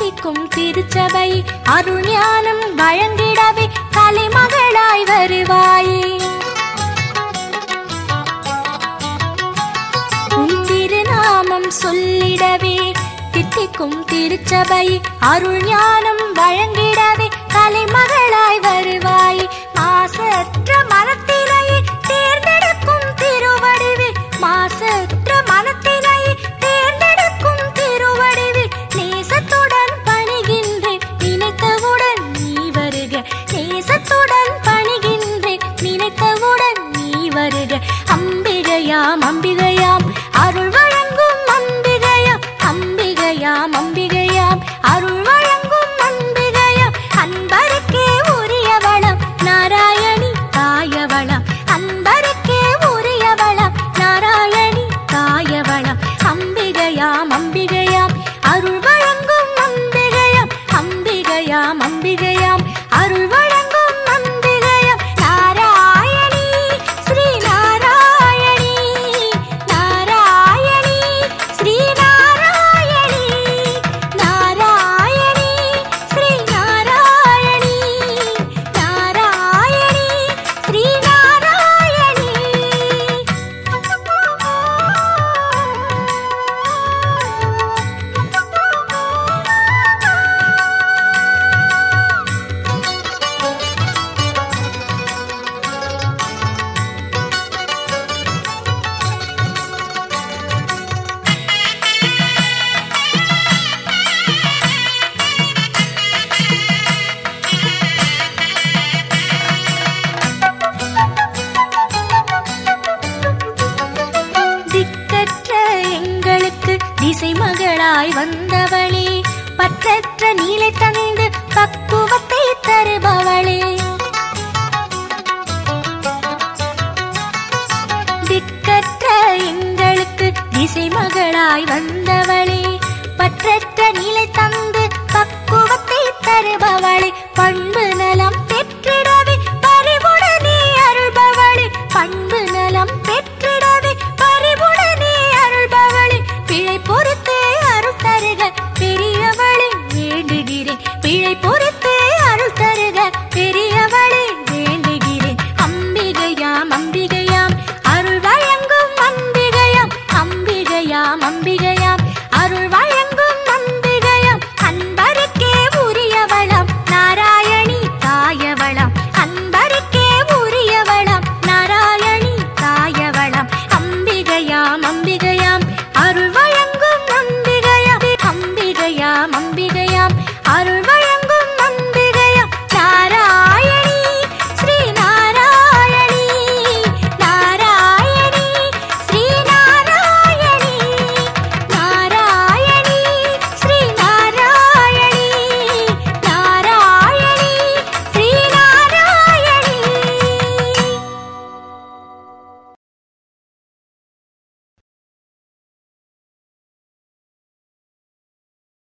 தித்திக்கும் திருச்சபை அருள் ஞானம் வழங்கிடவே கலைமகளாய் வருவாயே உன் திருநாமம் சொல்லிடவே தித்திக்கும் திருச்சபை அருள் ஞானம் வழங்கிடவே கலைமகளாய் வருவாய் மாசற்ற மனத்தினையே தேர்ந்தெடுக்கும் திருவடிவில் மாசற்ற மனத்தினையே தேர்ந்தெடுக்கும் திருவடிவில் நேசத்துடன் பணிகின்றேன் நினைத்தவுடன் நீ வருக நேசத்துடன் பணிகின்றேன் நினைத்தவுடன் நீ வருக அம்பிகையாம் அம்பிகையாம் அருள் வழங்கும் அம்பிகையாம் அம்பிகையாம் அம்பிகையாம் அருள் வழங்கும் அம்பிகையாம் அன்பருக்கே உரியவளம் நாராயணி தாயவளம் அன்பருக்கே உரியவளம் நாராயணி தாயவளம் அம்பிகையாம் அம்பிகையாம் அருள் வழங்கும் அம்பிகையாம் அம்பிகையாம் அம்பிகையாம் அருள் வழங்கும் அம்பிகையாம் நாராயணி ஸ்ரீ நாராயணி நாராயணி ஸ்ரீ நாராயணி நாராயணி ஸ்ரீ நாராயணி நாராயணி ஸ்ரீ நாராயணி திக்கற்ற எங்களுக்கு திசை மகளாய் வந்தவளே பற்றற்ற நீலை தந்து பக்குவத்தை தருபவளே திக்கற்ற எங்களுக்கு திசை மகளாய் வந்த